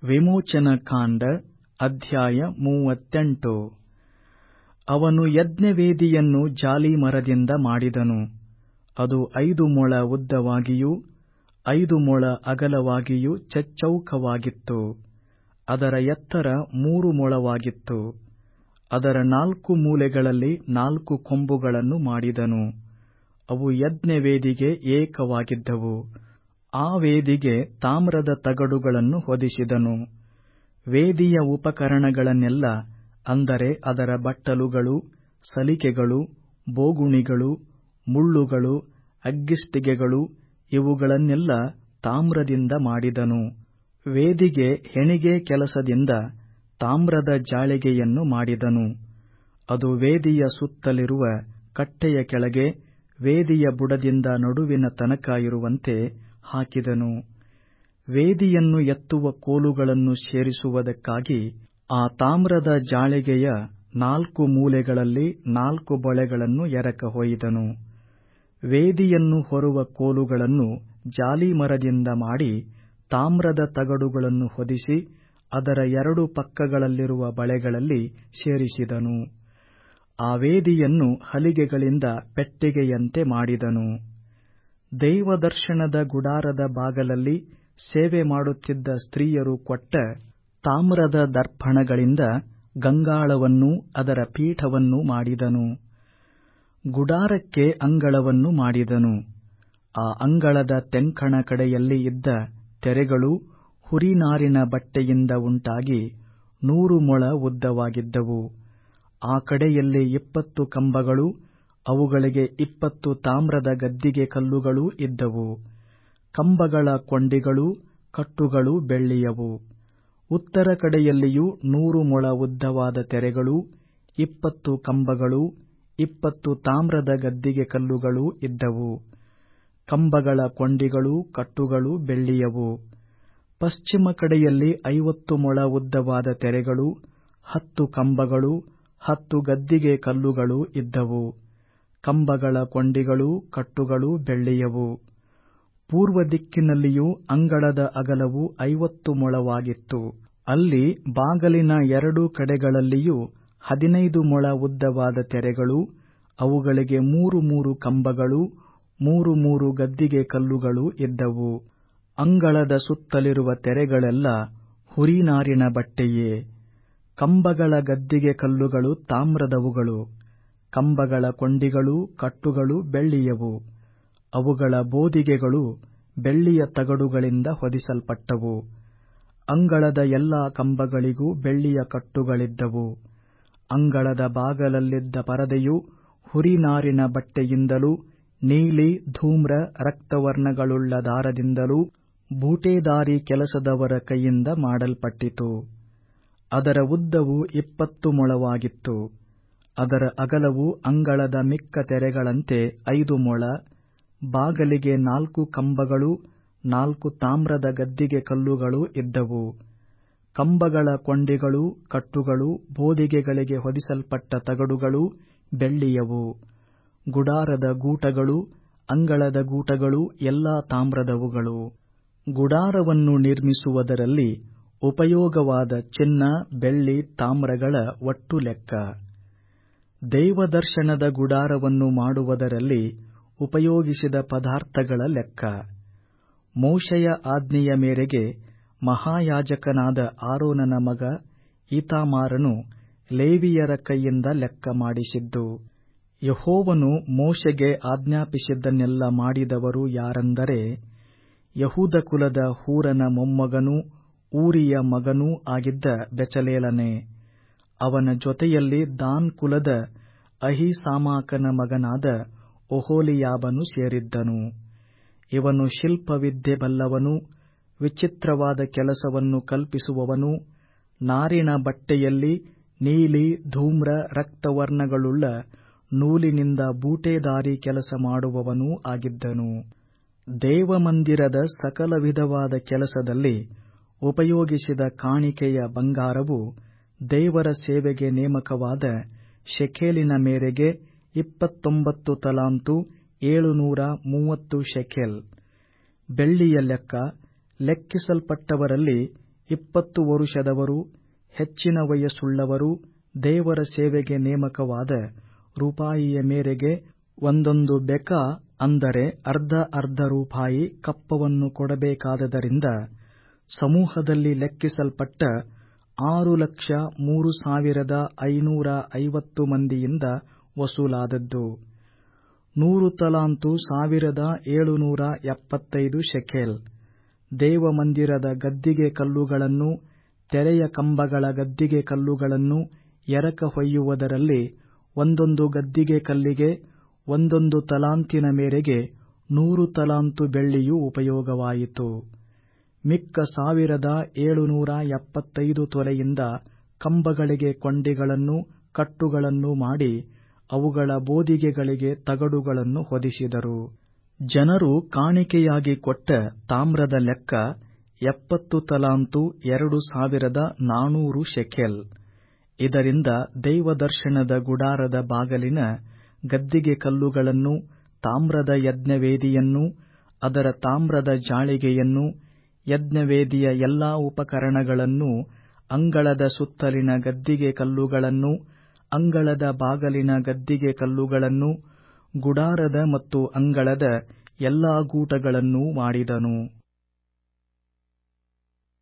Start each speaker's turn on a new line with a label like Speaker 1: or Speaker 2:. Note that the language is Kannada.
Speaker 1: ವಿಮೋಚನಕಾಂಡ ಅಧ್ಯಾಯ ಮೂವತ್ತೆಂಟು ಅವನು ಯಜ್ಞವೇದಿಯನ್ನು ಜಾಲೀಮರದಿಂದ ಮಾಡಿದನು ಅದು ಐದು ಮೊಳ ಉದ್ದವಾಗಿಯೂ ಐದು ಮೊಳ ಅಗಲವಾಗಿಯೂ ಚಚ್ಚೌಕವಾಗಿತ್ತು ಅದರ ಎತ್ತರ ಮೂರು ಮೊಳವಾಗಿತ್ತು ಅದರ ನಾಲ್ಕು ಮೂಲೆಗಳಲ್ಲಿ ನಾಲ್ಕು ಕೊಂಬುಗಳನ್ನು ಮಾಡಿದನು ಅವು ಯಜ್ಞವೇದಿಗೆ ಏಕವಾಗಿದ್ದವು ಆ ವೇದಿಗೆ ತಾಮ್ರದ ತಗಡುಗಳನ್ನು ಹೊದಿಸಿದನು ವೇದಿಯ ಉಪಕರಣಗಳನ್ನೆಲ್ಲ ಅಂದರೆ ಅದರ ಬಟ್ಟಲುಗಳು ಸಲಿಕೆಗಳು ಬೋಗುಣಿಗಳು ಮುಳ್ಳುಗಳು ಅಗ್ಗಿಷ್ಟಿಗೆಗಳು ಇವುಗಳನ್ನೆಲ್ಲ ತಾಮ್ರದಿಂದ ಮಾಡಿದನು ವೇದಿಗೆ ಹೆಣಿಗೆ ಕೆಲಸದಿಂದ ತಾಮ್ರದ ಜಾಳಿಗೆಯನ್ನು ಮಾಡಿದನು ಅದು ವೇದಿಯ ಸುತ್ತಲಿರುವ ಕಟ್ಟೆಯ ಕೆಳಗೆ ವೇದಿಯ ಬುಡದಿಂದ ನಡುವಿನ ತನಕ ಇರುವಂತೆ ಹಾಕಿದನು ವೇದಿಯನ್ನು ಎತ್ತುವ ಕೋಲುಗಳನ್ನು ಸೇರಿಸುವುದಕ್ಕಾಗಿ ಆ ತಾಮ್ರದ ಜಾಳಿಗೆಯ ನಾಲ್ಕು ಮೂಲೆಗಳಲ್ಲಿ ನಾಲ್ಕು ಬಳೆಗಳನ್ನು ಎರಕ ಹೊಯ್ದನು ವೇದಿಯನ್ನು ಹೊರುವ ಕೋಲುಗಳನ್ನು ಜಾಲೀಮರದಿಂದ ಮಾಡಿ ತಾಮ್ರದ ತಗಡುಗಳನ್ನು ಹೊದಿಸಿ ಅದರ ಎರಡು ಪಕ್ಕಗಳಲ್ಲಿರುವ ಬಳೆಗಳಲ್ಲಿ ಸೇರಿಸಿದನು ಆ ವೇದಿಯನ್ನು ಹಲಿಗೆಗಳಿಂದ ಪೆಟ್ಟಿಗೆಯಂತೆ ಮಾಡಿದನು ದೇವದರ್ಶನದ ಗುಡಾರದ ಬಾಗಲಲ್ಲಿ ಸೇವೆ ಮಾಡುತ್ತಿದ್ದ ಸ್ತ್ರೀಯರು ಕೊಟ್ಟ ತಾಮ್ರದ ದರ್ಪಣಗಳಿಂದ ಗಂಗಾಳವನ್ನೂ ಅದರ ಪೀಠವನ್ನೂ ಮಾಡಿದನು ಗುಡಾರಕ್ಕೆ ಅಂಗಳವನ್ನು ಮಾಡಿದನು ಆ ಅಂಗಳದ ತೆಂಕಣ ಕಡೆಯಲ್ಲಿ ಇದ್ದ ತೆರೆಗಳು ಹುರಿನಾರಿನ ಬಟ್ಟೆಯಿಂದ ಉಂಟಾಗಿ ನೂರು ಮೊಳ ಉದ್ದವಾಗಿದ್ದವು ಆ ಕಡೆಯಲ್ಲಿ ಇಪ್ಪತ್ತು ಕಂಬಗಳು ಅವುಗಳಿಗೆ ಇಪ್ಪತ್ತು ತಾಮ್ರದ ಗದ್ದಿಗೆ ಕಲ್ಲುಗಳೂ ಇದ್ದವು ಕಂಬಗಳ ಕೊಂಡಿಗಳು ಕಟ್ಟುಗಳು ಬೆಳ್ಳಿಯವು ಉತ್ತರ ಕಡೆಯಲ್ಲಿಯೂ ನೂರು ಮೊಳ ಉದ್ದವಾದ ತೆರೆಗಳೂ ಇಪ್ಪತ್ತು ಕಂಬಗಳೂ ಇಪ್ಪತ್ತು ತಾಮ್ರದ ಗದ್ದಿಗೆ ಕಲ್ಲುಗಳೂ ಇದ್ದವು ಕಂಬಗಳ ಕೊಂಡಿಗಳೂ ಕಟ್ಟುಗಳು ಬೆಳ್ಳಿಯವು ಪಶ್ಚಿಮ ಕಡೆಯಲ್ಲಿ ಐವತ್ತು ಮೊಳ ಉದ್ದವಾದ ತೆರೆಗಳು ಹತ್ತು ಕಂಬಗಳು ಹತ್ತು ಗದ್ದಿಗೆ ಕಲ್ಲುಗಳು ಇದ್ದವು ಕಂಬಗಳ ಕೊಂಡಿಗಳೂ ಕಟ್ಟುಗಳು ಬೆಳ್ಳಿಯವು ಪೂರ್ವ ದಿಕ್ಕಿನಲ್ಲಿಯೂ ಅಂಗಳದ ಅಗಲವು ಐವತ್ತು ಮೊಳವಾಗಿತ್ತು ಅಲ್ಲಿ ಬಾಗಲಿನ ಎರಡೂ ಕಡೆಗಳಲ್ಲಿಯೂ ಹದಿನೈದು ಮೊಳ ಉದ್ದವಾದ ತೆರೆಗಳು ಅವುಗಳಿಗೆ ಮೂರು ಮೂರು ಕಂಬಗಳು ಮೂರು ಮೂರು ಗದ್ದಿಗೆ ಕಲ್ಲುಗಳು ಇದ್ದವು ಅಂಗಳದ ಸುತ್ತಲಿರುವ ತೆರೆಗಳೆಲ್ಲ ಹುರಿನಾರಿನ ಬಟ್ಟೆಯೇ ಕಂಬಗಳ ಗದ್ದಿಗೆ ಕಲ್ಲುಗಳು ತಾಮ್ರದವುಗಳು ಕಂಬಗಳ ಕೊಂಡಿಗಳೂ ಕಟ್ಟುಗಳು ಬೆಳ್ಳಿಯವು ಅವುಗಳ ಬೋದಿಗೆಗಳು ಬೆಳ್ಳಿಯ ತಗಡುಗಳಿಂದ ಹೊದಿಸಲ್ಪಟ್ಟವು ಅಂಗಳದ ಎಲ್ಲಾ ಕಂಬಗಳಿಗೂ ಬೆಳ್ಳಿಯ ಕಟ್ಟುಗಳಿದ್ದವು ಅಂಗಳದ ಬಾಗಲಲ್ಲಿದ್ದ ಪರದೆಯು ಹುರಿನಾರಿನ ಬಟ್ಟೆಯಿಂದಲೂ ನೀಲಿ ಧೂಮ್ರ ರಕ್ತವರ್ಣಗಳುಳ್ಳ ದಾರದಿಂದಲೂ ಬೂಟೇದಾರಿ ಕೆಲಸದವರ ಕೈಯಿಂದ ಮಾಡಲ್ಪಟ್ಟಿತು ಅದರ ಉದ್ದವು ಇಪ್ಪತ್ತು ಮೊಳವಾಗಿತ್ತು ಅದರ ಅಗಲವು ಅಂಗಳದ ಮಿಕ್ಕ ತೆರೆಗಳಂತೆ ಐದು ಮೊಳ ಬಾಗಲಿಗೆ ನಾಲ್ಕು ಕಂಬಗಳು ನಾಲ್ಕು ತಾಮ್ರದ ಗದ್ದಿಗೆ ಕಲ್ಲುಗಳು ಇದ್ದವು ಕಂಬಗಳ ಕೊಂಡಿಗಳು ಕಟ್ಟುಗಳು ಬೋದಿಗೆಗಳಿಗೆ ಹೊದಿಸಲ್ಪಟ್ಟ ತಗಡುಗಳು ಬೆಳ್ಳಿಯವು ಗುಡಾರದ ಗೂಟಗಳು ಅಂಗಳದ ಗೂಟಗಳು ಎಲ್ಲಾ ತಾಮ್ರದವುಗಳು ಗುಡಾರವನ್ನು ನಿರ್ಮಿಸುವುದರಲ್ಲಿ ಉಪಯೋಗವಾದ ಚಿನ್ನ ಬೆಳ್ಳಿ ತಾಮ್ರಗಳ ಒಟ್ಟು ಲೆಕ್ಕ ದೇವದರ್ಶನದ ಗುಡಾರವನ್ನು ಮಾಡುವುದರಲ್ಲಿ ಉಪಯೋಗಿಸಿದ ಪದಾರ್ಥಗಳ ಲೆಕ್ಕ ಮೋಶೆಯ ಆಜ್ಞೆಯ ಮೇರೆಗೆ ಮಹಾಯಾಜಕನಾದ ಆರೋನನ ಮಗ ಈತಾಮಾರನು ಲೇವಿಯರ ಕೈಯಿಂದ ಲೆಕ್ಕ ಮಾಡಿಸಿದ್ದು ಯಹೋವನು ಮೋಶೆಗೆ ಆಜ್ಞಾಪಿಸಿದ್ದನ್ನೆಲ್ಲ ಮಾಡಿದವರು ಯಾರೆಂದರೆ ಯಹೂದ ಕುಲದ ಹೂರನ ಮೊಮ್ಮಗನೂ ಊರಿಯ ಮಗನೂ ಆಗಿದ್ದ ಬೆಚಲೇಲನೇ ಅವನ ಜೊತೆಯಲ್ಲಿ ದಾನ್ ಕುಲದ ಅಹೀಸಾಮಾಕನ ಮಗನಾದ ಒಹೋಲಿಯಾಬನು ಸೇರಿದ್ದನು ಇವನು ಶಿಲ್ಪವಿದ್ಯೆ ಬಲ್ಲವನೂ ವಿಚಿತ್ರವಾದ ಕೆಲಸವನ್ನು ಕಲ್ಪಿಸುವವನೂ ನಾರಿನ ಬಟ್ಟೆಯಲ್ಲಿ ನೀಲಿ ಧೂಮ್ರ ರಕ್ತವರ್ಣಗಳುಳ್ಳ ನೂಲಿನಿಂದ ಬೂಟೇದಾರಿ ಕೆಲಸ ಮಾಡುವವನೂ ಆಗಿದ್ದನು ದೇವಮಂದಿರದ ಸಕಲ ವಿಧವಾದ ಕೆಲಸದಲ್ಲಿ ಉಪಯೋಗಿಸಿದ ಕಾಣಿಕೆಯ ಬಂಗಾರವು ದೇವರ ಸೇವೆಗೆ ನೇಮಕವಾದ ಶೆಕೆಲಿನ ಮೇರೆಗೆ ಇಪ್ಪತ್ತೊಂಬತ್ತು ತಲಾಂತು ಏಳುನೂರ ಮೂವತ್ತು ಶೆಕೆಲ್ ಬೆಳ್ಳಿಯ ಲೆಕ್ಕ ಲೆಕ್ಕಿಸಲ್ಪಟ್ಟವರಲ್ಲಿ ಇಪ್ಪತ್ತು ವರುಷದವರು ಹೆಚ್ಚಿನ ವಯಸ್ಸುಳ್ಳವರು ದೇವರ ಸೇವೆಗೆ ನೇಮಕವಾದ ರೂಪಾಯಿಯ ಮೇರೆಗೆ ಒಂದೊಂದು ಬೆಕಾ ಅಂದರೆ ಅರ್ಧ ಅರ್ಧ ರೂಪಾಯಿ ಕಪ್ಪವನ್ನು ಕೊಡಬೇಕಾದದರಿಂದ ಸಮೂಹದಲ್ಲಿ ಲೆಕ್ಕಿಸಲ್ಪಟ್ಟ ಆರು ಲಕ್ಷ ಮೂರು ಸಾವಿರದ ಐನೂರ ಐವತ್ತು ಮಂದಿಯಿಂದ ವಸೂಲಾದದ್ದು ನೂರು ತಲಾಂತು ಸಾವಿರದ ಏಳುನೂರ ಎಪ್ಪತ್ತೈದು ಶೆಕೆಲ್ ದೇವಮಂದಿರದ ಗದ್ದಿಗೆ ಕಲ್ಲುಗಳನ್ನು ತೆರೆಯ ಕಂಬಗಳ ಗದ್ದಿಗೆ ಕಲ್ಲುಗಳನ್ನು ಎರಕ ಹೊಯ್ಯುವುದರಲ್ಲಿ ಒಂದೊಂದು ಗದ್ದಿಗೆ ಕಲ್ಲಿಗೆ ಒಂದೊಂದು ತಲಾಂತಿನ ಮೇರೆಗೆ ನೂರು ತಲಾಂತು ಬೆಳ್ಳಿಯು ಉಪಯೋಗವಾಯಿತು ಮಿಕ್ಕ ಸಾವಿರದ ಏಳುನೂರ ಎಪ್ಪತ್ತೈದು ತೊಲೆಯಿಂದ ಕಂಬಗಳಿಗೆ ಕೊಂಡಿಗಳನ್ನು ಕಟ್ಟುಗಳನ್ನು ಮಾಡಿ ಅವುಗಳ ಬೋದಿಗೆಗಳಿಗೆ ತಗಡುಗಳನ್ನು ಹೊದಿಸಿದರು ಜನರು ಕಾಣಿಕೆಯಾಗಿ ಕೊಟ್ಟ ತಾಮ್ರದ ಲೆಕ್ಕ ಎಪ್ಪತ್ತು ತಲಾಂತು ಎರಡು ಸಾವಿರದ ನಾನೂರು ಶೆಕೆಲ್ ಇದರಿಂದ ದೈವದರ್ಶನದ ಗುಡಾರದ ಬಾಗಲಿನ ಗದ್ದಿಗೆ ಕಲ್ಲುಗಳನ್ನು ತಾಮ್ರದ ಯಜ್ಞವೇದಿಯನ್ನು ಅದರ ತಾಮ್ರದ ಜಾಳಿಗೆಯನ್ನು ಯಜ್ಞವೇದಿಯ ಎಲ್ಲಾ ಉಪಕರಣಗಳನ್ನೂ ಅಂಗಳದ ಸುತ್ತಲಿನ ಗದ್ದಿಗೆ ಕಲ್ಲುಗಳನ್ನು ಅಂಗಳದ ಬಾಗಲಿನ ಗದ್ದಿಗೆ ಕಲ್ಲುಗಳನ್ನು ಗುಡಾರದ ಮತ್ತು ಅಂಗಳದ ಎಲ್ಲಾ ಗೂಟಗಳನ್ನೂ ಮಾಡಿದನು